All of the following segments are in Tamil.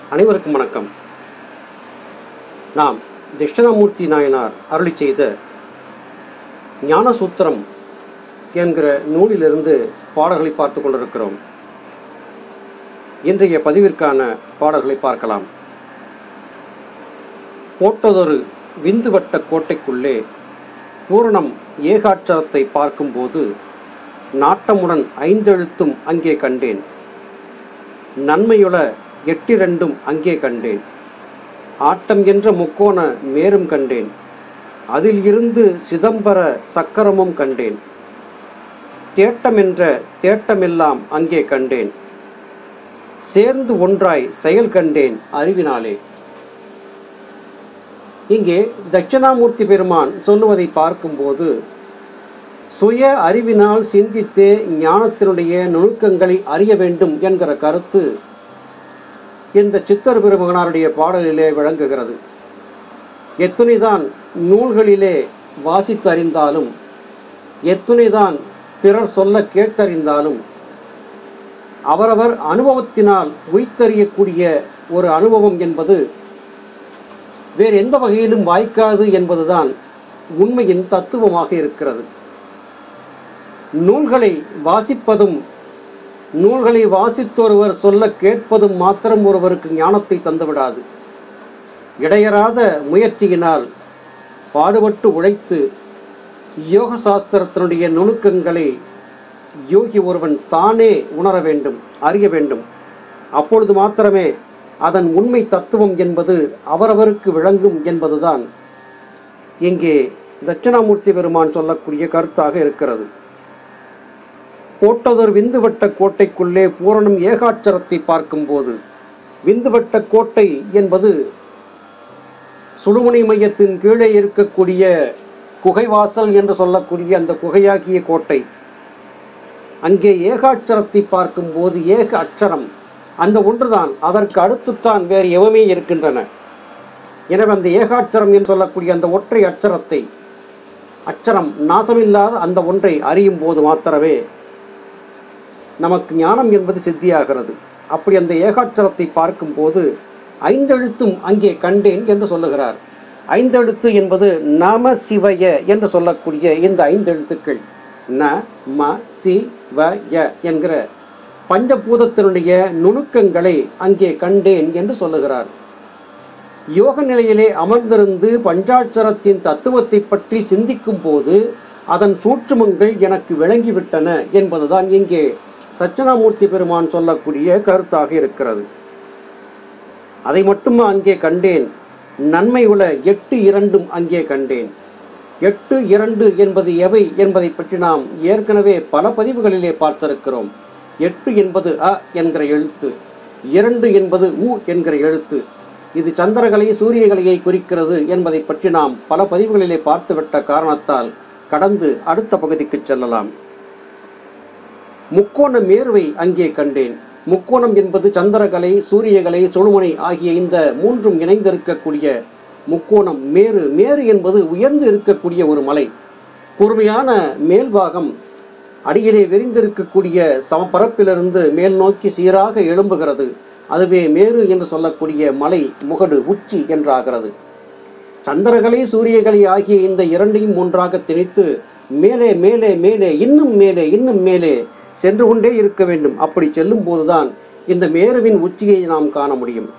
அனைவருக்கும் வணக்கம் நாம் தட்சிணாமூர்த்தி நாயனார் அருளி செய்த ஞானசூத்திரம் என்கிற நூலிலிருந்து பாடல்களை பார்த்து கொண்டிருக்கிறோம் இன்றைய பதிவிற்கான பாடல்களை பார்க்கலாம் போட்டதொரு விந்துவட்ட கோட்டைக்குள்ளே பூரணம் ஏகாட்சரத்தை பார்க்கும்போது நாட்டமுடன் ஐந்தெழுத்தும் அங்கே கண்டேன் நன்மையுள எட்டிரண்டும் அங்கே கண்டேன் ஆட்டம் என்ற முக்கோண மேரும் கண்டேன் அதில் இருந்து சிதம்பர சக்கரமும் கண்டேன் தேட்டம் என்ற தேட்டமெல்லாம் அங்கே கண்டேன் சேர்ந்து ஒன்றாய் செயல் கண்டேன் அறிவினாலே இங்கே தட்சிணாமூர்த்தி பெருமான் சொல்லுவதை பார்க்கும்போது சுய அறிவினால் சிந்தித்தே ஞானத்தினுடைய நுணுக்கங்களை அறிய வேண்டும் என்கிற கருத்து இந்த சித்தர் பெருமகனாருடைய பாடலிலே விளங்குகிறது எத்துணைதான் நூல்களிலே வாசித்து அறிந்தாலும் எத்துணைதான் பிறர் சொல்ல கேட்டறிந்தாலும் அவரவர் அனுபவத்தினால் உய்த்தறியக்கூடிய ஒரு அனுபவம் என்பது வேறு எந்த வகையிலும் வாய்க்காது என்பதுதான் உண்மையின் தத்துவமாக இருக்கிறது நூல்களை வாசிப்பதும் நூல்களை வாசித்தொருவர் சொல்ல கேட்பதும் மாத்திரம் ஒருவருக்கு ஞானத்தை தந்துவிடாது இடையறாத முயற்சியினால் பாடுபட்டு உழைத்து யோக சாஸ்திரத்தினுடைய நுணுக்கங்களை யோகி ஒருவன் தானே உணர வேண்டும் அறிய வேண்டும் அப்பொழுது மாத்திரமே அதன் உண்மை தத்துவம் என்பது அவரவருக்கு விளங்கும் என்பதுதான் இங்கே தட்சிணாமூர்த்தி பெருமான் சொல்லக்கூடிய கருத்தாக இருக்கிறது போட்டதொரு விந்துவட்ட கோட்டைக்குள்ளே பூரணம் ஏகாட்சரத்தை பார்க்கும்போது விந்துவட்ட கோட்டை என்பது சுழுமுனை மையத்தின் கீழே இருக்கக்கூடிய குகைவாசல் என்று சொல்லக்கூடிய அந்த குகையாகிய கோட்டை அங்கே ஏகாட்சரத்தை பார்க்கும்போது ஏக அட்சரம் அந்த ஒன்றுதான் அதற்கு அடுத்துத்தான் வேறு எவமே இருக்கின்றன எனவே அந்த ஏகாட்சரம் என்று சொல்லக்கூடிய அந்த ஒற்றை அட்சரத்தை அச்சரம் நாசமில்லாத அந்த ஒன்றை அறியும் போது மாத்திரமே நமக்கு ஞானம் என்பது சித்தியாகிறது அப்படி அந்த ஏகாட்சரத்தை பார்க்கும்போது ஐந்தெழுத்தும் அங்கே கண்டேன் என்று சொல்லுகிறார் ஐந்தெழுத்து என்பது நம சிவய என்று சொல்லக்கூடிய இந்த ஐந்தெழுத்துக்கள் ந ம சி வ ய என்கிற பஞ்சபூதத்தினுடைய நுணுக்கங்களை அங்கே கண்டேன் என்று சொல்லுகிறார் யோக நிலையிலே அமர்ந்திருந்து பஞ்சாட்சரத்தின் தத்துவத்தை பற்றி சிந்திக்கும் போது அதன் சூட்சுமங்கள் எனக்கு விளங்கிவிட்டன என்பதுதான் இங்கே தட்சணாமூர்த்தி பெருமான் சொல்லக்கூடிய கருத்தாக இருக்கிறது அதை மட்டும் அங்கே கண்டேன் நன்மை உள்ள எட்டு இரண்டும் அங்கே கண்டேன் எட்டு இரண்டு என்பது எவை என்பதை பற்றி நாம் ஏற்கனவே பல பதிவுகளிலே பார்த்திருக்கிறோம் எட்டு என்பது அ என்கிற எழுத்து இரண்டு என்பது உ என்கிற எழுத்து இது சந்திரகலை சூரியகலையை குறிக்கிறது என்பதை பற்றி நாம் பல பதிவுகளிலே பார்த்துவிட்ட காரணத்தால் கடந்து அடுத்த பகுதிக்கு செல்லலாம் முக்கோண மேர்வை அங்கே கண்டேன் முக்கோணம் என்பது சந்திரகலை சூரியகலை சுழுமுனை ஆகிய இந்த மூன்றும் இணைந்திருக்கக்கூடிய முக்கோணம் மேரு மேரு என்பது உயர்ந்து இருக்கக்கூடிய ஒரு மலை கூர்மையான மேல்பாகம் அடியிலே விரிந்திருக்கக்கூடிய சமபரப்பிலிருந்து மேல் நோக்கி சீராக எழும்புகிறது அதுவே மேரு என்று சொல்லக்கூடிய மலை முகடு உச்சி என்றாகிறது சந்திரகலை சூரியகலை ஆகிய இந்த இரண்டையும் ஒன்றாக திணித்து மேலே மேலே மேலே இன்னும் மேலே இன்னும் மேலே சென்று கொண்டே இருக்க வேண்டும் அப்படி செல்லும் போதுதான் இந்த மேருவின் உச்சியை நாம் காண முடியும்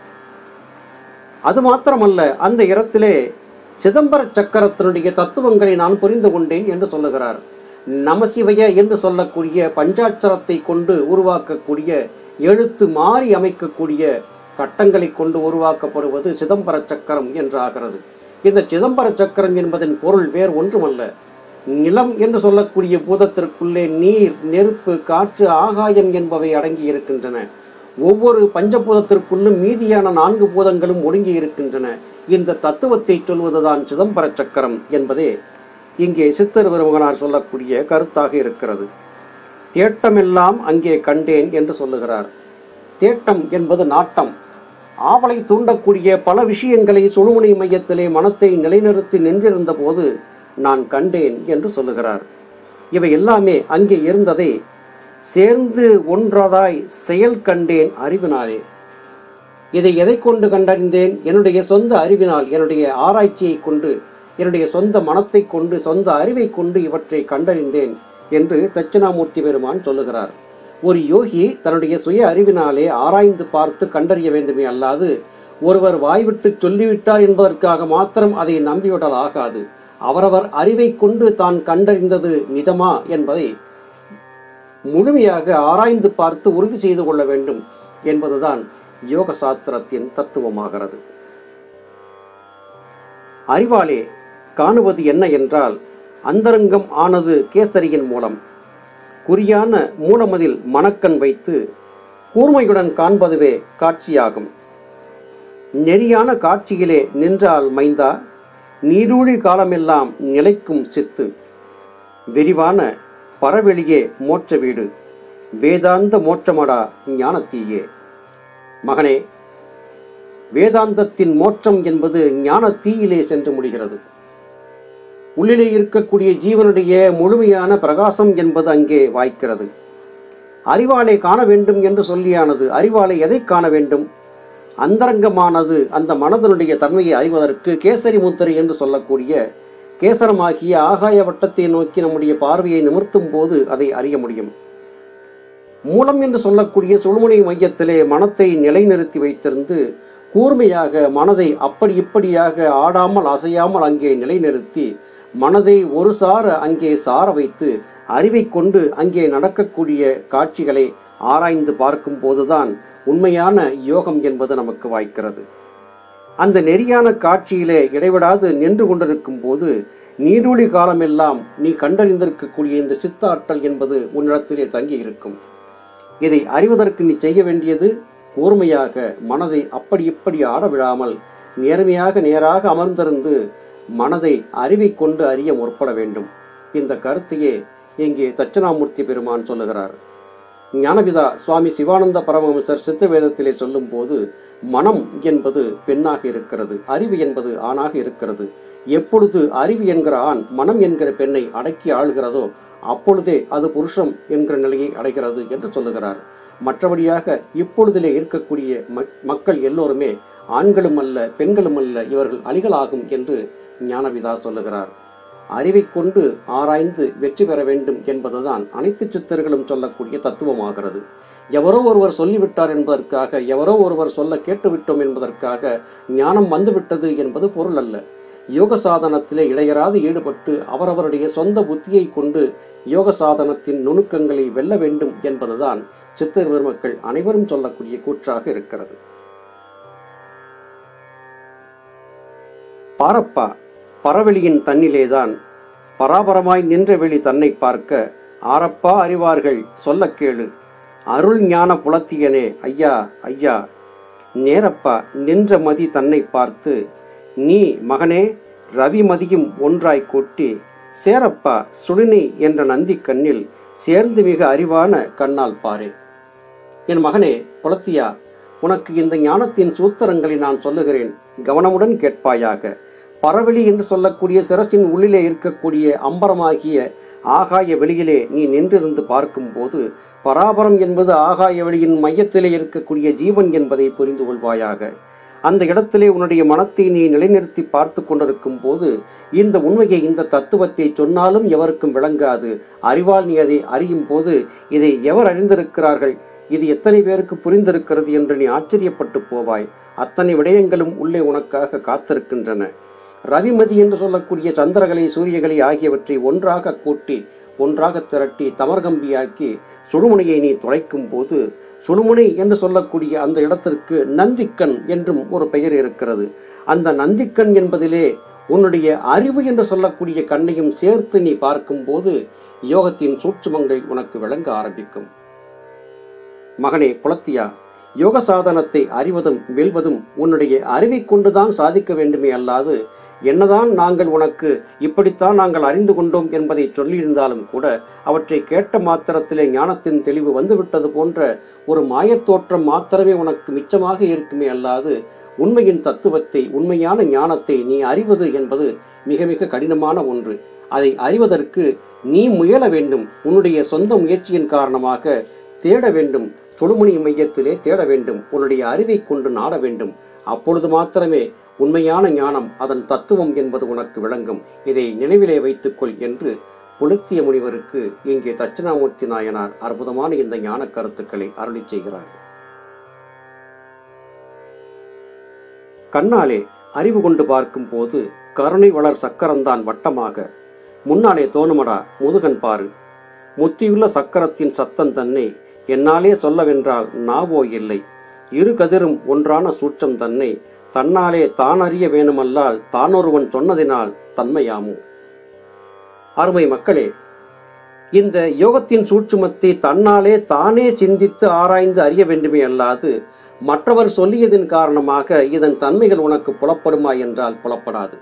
அது மாத்திரமல்ல அந்த இடத்திலே சிதம்பர சக்கரத்தினுடைய தத்துவங்களை நான் புரிந்து கொண்டேன் என்று சொல்லுகிறார் நமசிவய என்று சொல்லக்கூடிய பஞ்சாட்சரத்தை கொண்டு உருவாக்கக்கூடிய எழுத்து மாறி அமைக்கக்கூடிய கட்டங்களை கொண்டு உருவாக்கப்படுவது சிதம்பர சக்கரம் என்று ஆகிறது இந்த சிதம்பர சக்கரம் என்பதன் பொருள் வேறு ஒன்றுமல்ல நிலம் என்று சொல்லக்கூடிய பூதத்திற்குள்ளே நீர் நெருப்பு காற்று ஆகாயம் என்பவை அடங்கி இருக்கின்றன ஒவ்வொரு பஞ்சபூதத்திற்குள்ளும் மீதியான நான்கு பூதங்களும் ஒடுங்கி இருக்கின்றன இந்த தத்துவத்தை சொல்வதுதான் சிதம்பர சக்கரம் என்பதே இங்கே சித்தர் பெருமகனார் சொல்லக்கூடிய கருத்தாக இருக்கிறது தேட்டமெல்லாம் அங்கே கண்டேன் என்று சொல்லுகிறார் தேட்டம் என்பது நாட்டம் ஆவலை தூண்டக்கூடிய பல விஷயங்களை சுழுமுனை மையத்திலே மனத்தை நிலைநிறுத்தி நின்றிருந்த போது நான் கண்டேன் என்று சொல்லுகிறார் இவை எல்லாமே அங்கே இருந்ததை சேர்ந்து ஒன்றதாய் செயல் கண்டேன் அறிவினாலே இதை எதை கொண்டு கண்டறிந்தேன் என்னுடைய சொந்த அறிவினால் என்னுடைய ஆராய்ச்சியை கொண்டு என்னுடைய சொந்த மனத்தை கொண்டு சொந்த அறிவை கொண்டு இவற்றை கண்டறிந்தேன் என்று தட்சிணாமூர்த்தி பெருமான் சொல்லுகிறார் ஒரு யோகி தன்னுடைய சுய அறிவினாலே ஆராய்ந்து பார்த்து கண்டறிய வேண்டுமே அல்லாது ஒருவர் வாய்விட்டு சொல்லிவிட்டார் என்பதற்காக மாத்திரம் அதை நம்பிவிடல் ஆகாது அவரவர் அறிவை கொண்டு தான் கண்டறிந்தது நிஜமா என்பதை முழுமையாக ஆராய்ந்து பார்த்து உறுதி செய்து கொள்ள வேண்டும் என்பதுதான் யோக சாஸ்திரத்தின் தத்துவமாகிறது அறிவாலே காணுவது என்ன என்றால் அந்தரங்கம் ஆனது கேசரியின் மூலம் குறியான மூலமதில் மணக்கண் வைத்து கூர்மையுடன் காண்பதுவே காட்சியாகும் நெறியான காட்சியிலே நின்றால் மைந்தா நீரூழி காலமெல்லாம் நிலைக்கும் சித்து விரிவான பரவெளியே மோட்ச வீடு வேதாந்த மோட்சமடா ஞானத்தீயே மகனே வேதாந்தத்தின் மோட்சம் என்பது ஞான தீயிலே சென்று முடிகிறது உள்ளிலே இருக்கக்கூடிய ஜீவனுடைய முழுமையான பிரகாசம் என்பது அங்கே வாய்க்கிறது அறிவாலை காண வேண்டும் என்று சொல்லியானது அறிவாலை எதை காண வேண்டும் அந்தரங்கமானது அந்த மனதனுடைய தன்மையை அறிவதற்கு கேசரி முத்திரை என்று சொல்லக்கூடிய கேசரமாகிய ஆகாய வட்டத்தை நோக்கி நம்முடைய பார்வையை நிமிர்த்தும் போது அதை அறிய முடியும் மூலம் என்று சொல்லக்கூடிய சுழுமுனை மையத்திலே மனத்தை நிலைநிறுத்தி வைத்திருந்து கூர்மையாக மனதை அப்படி இப்படியாக ஆடாமல் அசையாமல் அங்கே நிலைநிறுத்தி மனதை ஒரு சார அங்கே சார வைத்து அறிவை கொண்டு அங்கே நடக்கக்கூடிய காட்சிகளை ஆராய்ந்து பார்க்கும் போதுதான் உண்மையான யோகம் என்பது நமக்கு வாய்க்கிறது அந்த நெறியான காட்சியிலே இடைவிடாது நின்று கொண்டிருக்கும் போது நீடூழி காலமெல்லாம் நீ கண்டறிந்திருக்கக்கூடிய இந்த சித்தாற்றல் என்பது உன்னிடத்திலே தங்கி இருக்கும் இதை அறிவதற்கு நீ செய்ய வேண்டியது கூர்மையாக மனதை அப்படி இப்படி ஆட விடாமல் நேர்மையாக நேராக அமர்ந்திருந்து மனதை அறிவை கொண்டு அறிய முற்பட வேண்டும் இந்த கருத்தையே இங்கே தட்சணாமூர்த்தி பெருமான் சொல்லுகிறார் ஞானபிதா சுவாமி சிவானந்த பரமஹம்சர் சித்த வேதத்திலே சொல்லும் போது மனம் என்பது பெண்ணாக இருக்கிறது அறிவு என்பது ஆணாக இருக்கிறது எப்பொழுது அறிவு என்கிற ஆண் மனம் என்கிற பெண்ணை அடக்கி ஆளுகிறதோ அப்பொழுதே அது புருஷம் என்கிற நிலையை அடைகிறது என்று சொல்லுகிறார் மற்றபடியாக இப்பொழுதிலே இருக்கக்கூடிய மக்கள் எல்லோருமே ஆண்களும் அல்ல பெண்களும் அல்ல இவர்கள் அலிகளாகும் என்று ஞானவிதா சொல்லுகிறார் அறிவை கொண்டு ஆராய்ந்து வெற்றி பெற வேண்டும் என்பதுதான் அனைத்து சித்தர்களும் சொல்லக்கூடிய தத்துவமாகிறது எவரோ ஒருவர் சொல்லிவிட்டார் என்பதற்காக எவரோ ஒருவர் சொல்ல கேட்டுவிட்டோம் என்பதற்காக ஞானம் வந்துவிட்டது என்பது பொருள் அல்ல யோக சாதனத்திலே இடையராது ஈடுபட்டு அவரவருடைய சொந்த புத்தியை கொண்டு யோக சாதனத்தின் நுணுக்கங்களை வெல்ல வேண்டும் என்பதுதான் சித்தர் பெருமக்கள் அனைவரும் சொல்லக்கூடிய கூற்றாக இருக்கிறது பாரப்பா பரவெளியின் தன்னிலேதான் பராபரமாய் நின்ற வெளி தன்னை பார்க்க ஆரப்பா அறிவார்கள் சொல்ல கேளு அருள் ஞான புலத்தியனே ஐயா ஐயா நேரப்பா நின்ற மதி தன்னை பார்த்து நீ மகனே ரவி மதியும் ஒன்றாய் கொட்டி சேரப்பா சுடினி என்ற நந்தி கண்ணில் சேர்ந்து மிக அறிவான கண்ணால் பாரே என் மகனே புலத்தியா உனக்கு இந்த ஞானத்தின் சூத்திரங்களை நான் சொல்லுகிறேன் கவனமுடன் கேட்பாயாக பரவெளி என்று சொல்லக்கூடிய சிரசின் உள்ளிலே இருக்கக்கூடிய அம்பரமாகிய ஆகாய வெளியிலே நீ நின்றிருந்து பார்க்கும்போது பராபரம் என்பது ஆகாய வெளியின் மையத்திலே இருக்கக்கூடிய ஜீவன் என்பதை புரிந்து கொள்வாயாக அந்த இடத்திலே உன்னுடைய மனத்தை நீ நிலைநிறுத்தி பார்த்து கொண்டிருக்கும் போது இந்த உண்மையை இந்த தத்துவத்தை சொன்னாலும் எவருக்கும் விளங்காது அறிவால் நீ அதை அறியும் போது இதை எவர் அறிந்திருக்கிறார்கள் இது எத்தனை பேருக்கு புரிந்திருக்கிறது என்று நீ ஆச்சரியப்பட்டு போவாய் அத்தனை விடயங்களும் உள்ளே உனக்காக காத்திருக்கின்றன ரவிமதி என்று சொல்லக்கூடிய சந்திரகலை சூரியகலை ஆகியவற்றை ஒன்றாக கூட்டி ஒன்றாக திரட்டி தமர்கம்பியாக்கி சுழுமுனையை நீ துளைக்கும் போது சுழுமுனை என்று சொல்லக்கூடிய அந்த இடத்திற்கு நந்திக்கண் என்றும் ஒரு பெயர் இருக்கிறது அந்த நந்திக்கண் என்பதிலே உன்னுடைய அறிவு என்று சொல்லக்கூடிய கண்ணையும் சேர்த்து நீ பார்க்கும்போது யோகத்தின் சூட்சுமங்கள் உனக்கு விளங்க ஆரம்பிக்கும் மகனே புலத்தியா யோக சாதனத்தை அறிவதும் வெல்வதும் உன்னுடைய அறிவை கொண்டுதான் சாதிக்க வேண்டுமே அல்லாது என்னதான் நாங்கள் உனக்கு இப்படித்தான் நாங்கள் அறிந்து கொண்டோம் என்பதை சொல்லியிருந்தாலும் கூட அவற்றை கேட்ட மாத்திரத்திலே ஞானத்தின் தெளிவு வந்துவிட்டது போன்ற ஒரு மாயத்தோற்றம் மாத்திரமே உனக்கு மிச்சமாக இருக்குமே அல்லாது உண்மையின் தத்துவத்தை உண்மையான ஞானத்தை நீ அறிவது என்பது மிக மிக கடினமான ஒன்று அதை அறிவதற்கு நீ முயல வேண்டும் உன்னுடைய சொந்த முயற்சியின் காரணமாக தேட வேண்டும் சுழுமணி மையத்திலே தேட வேண்டும் உன்னுடைய அறிவை கொண்டு நாட வேண்டும் அப்பொழுது மாத்திரமே உண்மையான ஞானம் அதன் தத்துவம் என்பது உனக்கு விளங்கும் இதை நினைவிலே வைத்துக்கொள் என்று புலத்திய முனிவருக்கு இங்கே தட்சிணாமூர்த்தி நாயனார் அற்புதமான இந்த ஞான கருத்துக்களை அருளி செய்கிறார் கண்ணாலே அறிவு கொண்டு பார்க்கும் போது கருணை வளர் சக்கரம்தான் வட்டமாக முன்னாலே தோணுமடா முதுகன் பாரு முத்தியுள்ள சக்கரத்தின் சத்தம் தன்னை என்னாலே சொல்லவென்றால் நாவோ இல்லை இரு கதிரும் ஒன்றான சூட்சம் தன்னை தன்னாலே தான் அறிய வேணுமல்லால் தானொருவன் சொன்னதினால் தன்மையாமோ அருமை மக்களே இந்த யோகத்தின் சூட்சுமத்தை தன்னாலே தானே சிந்தித்து ஆராய்ந்து அறிய வேண்டுமே அல்லாது மற்றவர் சொல்லியதன் காரணமாக இதன் தன்மைகள் உனக்கு புலப்படுமா என்றால் புலப்படாது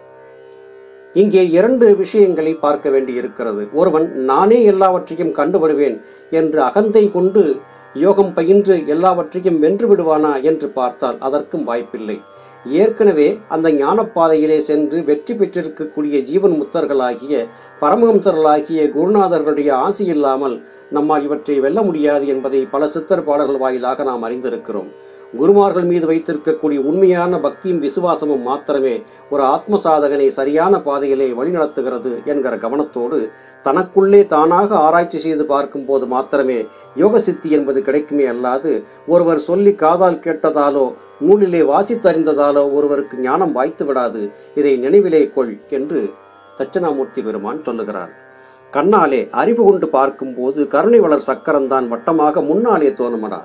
இங்கே இரண்டு விஷயங்களை பார்க்க வேண்டியிருக்கிறது ஒருவன் நானே எல்லாவற்றையும் கண்டுபிடுவேன் என்று அகந்தை கொண்டு யோகம் பயின்று எல்லாவற்றையும் வென்று விடுவானா என்று பார்த்தால் அதற்கும் வாய்ப்பில்லை ஏற்கனவே அந்த ஞானப்பாதையிலே சென்று வெற்றி பெற்றிருக்கக்கூடிய ஜீவன் முத்தர்களாகிய பரமஹம்சர்களாகிய குருநாதர்களுடைய ஆசி இல்லாமல் நம்மால் இவற்றை வெல்ல முடியாது என்பதை பல சித்தர் பாடல்கள் வாயிலாக நாம் அறிந்திருக்கிறோம் குருமார்கள் மீது வைத்திருக்கக்கூடிய உண்மையான பக்தியும் விசுவாசமும் மாத்திரமே ஒரு ஆத்ம சாதகனை சரியான பாதையிலே வழிநடத்துகிறது என்கிற கவனத்தோடு தனக்குள்ளே தானாக ஆராய்ச்சி செய்து பார்க்கும் போது மாத்திரமே யோக சித்தி என்பது கிடைக்குமே அல்லாது ஒருவர் சொல்லி காதால் கேட்டதாலோ நூலிலே வாசித்தறிந்ததாலோ ஒருவருக்கு ஞானம் வாய்த்து விடாது இதை நினைவிலே கொள் என்று தட்சிணாமூர்த்தி பெருமான் சொல்லுகிறார் கண்ணாலே அறிவு கொண்டு பார்க்கும்போது கருணை வளர் சக்கரம்தான் வட்டமாக முன்னாலே தோணுமடா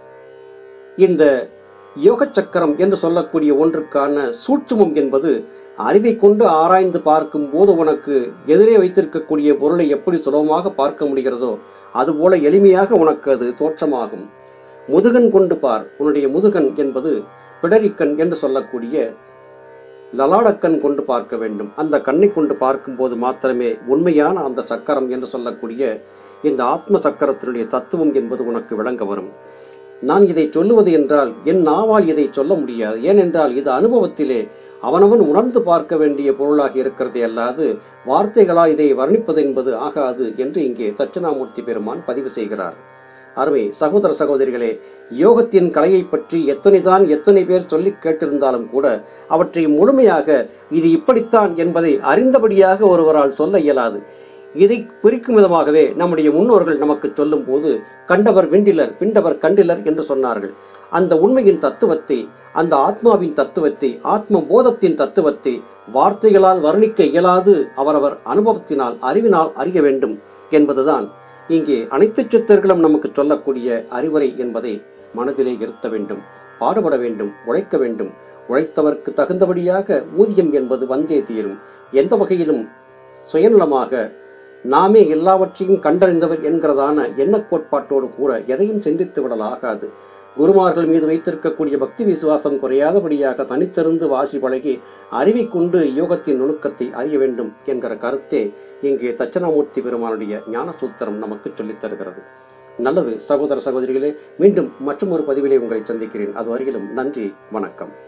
இந்த யோக சக்கரம் என்று சொல்லக்கூடிய ஒன்றுக்கான சூட்சுமம் என்பது அறிவை கொண்டு ஆராய்ந்து பார்க்கும் போது உனக்கு எதிரே வைத்திருக்கக்கூடிய பொருளை எப்படி சுலபமாக பார்க்க முடிகிறதோ அதுபோல எளிமையாக உனக்கு அது தோற்றமாகும் முதுகன் கொண்டு பார் உன்னுடைய முதுகன் என்பது பிடரிக்கண் என்று சொல்லக்கூடிய லலாடக்கண் கொண்டு பார்க்க வேண்டும் அந்த கண்ணை கொண்டு பார்க்கும்போது மாத்திரமே உண்மையான அந்த சக்கரம் என்று சொல்லக்கூடிய இந்த ஆத்ம சக்கரத்தினுடைய தத்துவம் என்பது உனக்கு விளங்க வரும் நான் இதை சொல்லுவது என்றால் என் நாவால் இதை சொல்ல முடியாது ஏனென்றால் இது அனுபவத்திலே அவனவன் உணர்ந்து பார்க்க வேண்டிய பொருளாக இருக்கிறதே அல்லாது வார்த்தைகளால் இதை வர்ணிப்பது என்பது ஆகாது என்று இங்கே தட்சிணாமூர்த்தி பெருமான் பதிவு செய்கிறார் அருமை சகோதர சகோதரிகளே யோகத்தின் கலையை பற்றி எத்தனைதான் எத்தனை பேர் சொல்லி கேட்டிருந்தாலும் கூட அவற்றை முழுமையாக இது இப்படித்தான் என்பதை அறிந்தபடியாக ஒருவரால் சொல்ல இயலாது இதை குறிக்கும் விதமாகவே நம்முடைய முன்னோர்கள் நமக்கு சொல்லும் போது கண்டவர் விண்டிலர் பிண்டவர் கண்டிலர் என்று சொன்னார்கள் அந்த உண்மையின் தத்துவத்தை அந்த ஆத்மாவின் தத்துவத்தை ஆத்ம போதத்தின் தத்துவத்தை வார்த்தைகளால் வர்ணிக்க இயலாது அவரவர் அனுபவத்தினால் அறிவினால் அறிய வேண்டும் என்பதுதான் இங்கே அனைத்து சித்தர்களும் நமக்கு சொல்லக்கூடிய அறிவுரை என்பதை மனதிலே இருத்த வேண்டும் பாடுபட வேண்டும் உழைக்க வேண்டும் உழைத்தவர்க்கு தகுந்தபடியாக ஊதியம் என்பது வந்தே தீரும் எந்த வகையிலும் சுயநலமாக நாமே எல்லாவற்றையும் கண்டறிந்தவர் என்கிறதான எண்ணக் கோட்பாட்டோடு கூட எதையும் சிந்தித்து விடல் ஆகாது குருமார்கள் மீது வைத்திருக்கக்கூடிய பக்தி விசுவாசம் குறையாதபடியாக தனித்திருந்து வாசி பழகி அறிவை கொண்டு யோகத்தின் நுணுக்கத்தை அறிய வேண்டும் என்கிற கருத்தே இங்கே தட்சணாமூர்த்தி பெருமானுடைய ஞான சூத்திரம் நமக்கு சொல்லித் தருகிறது நல்லது சகோதர சகோதரிகளே மீண்டும் மற்றொரு பதிவிலே உங்களை சந்திக்கிறேன் அது வரையிலும் நன்றி வணக்கம்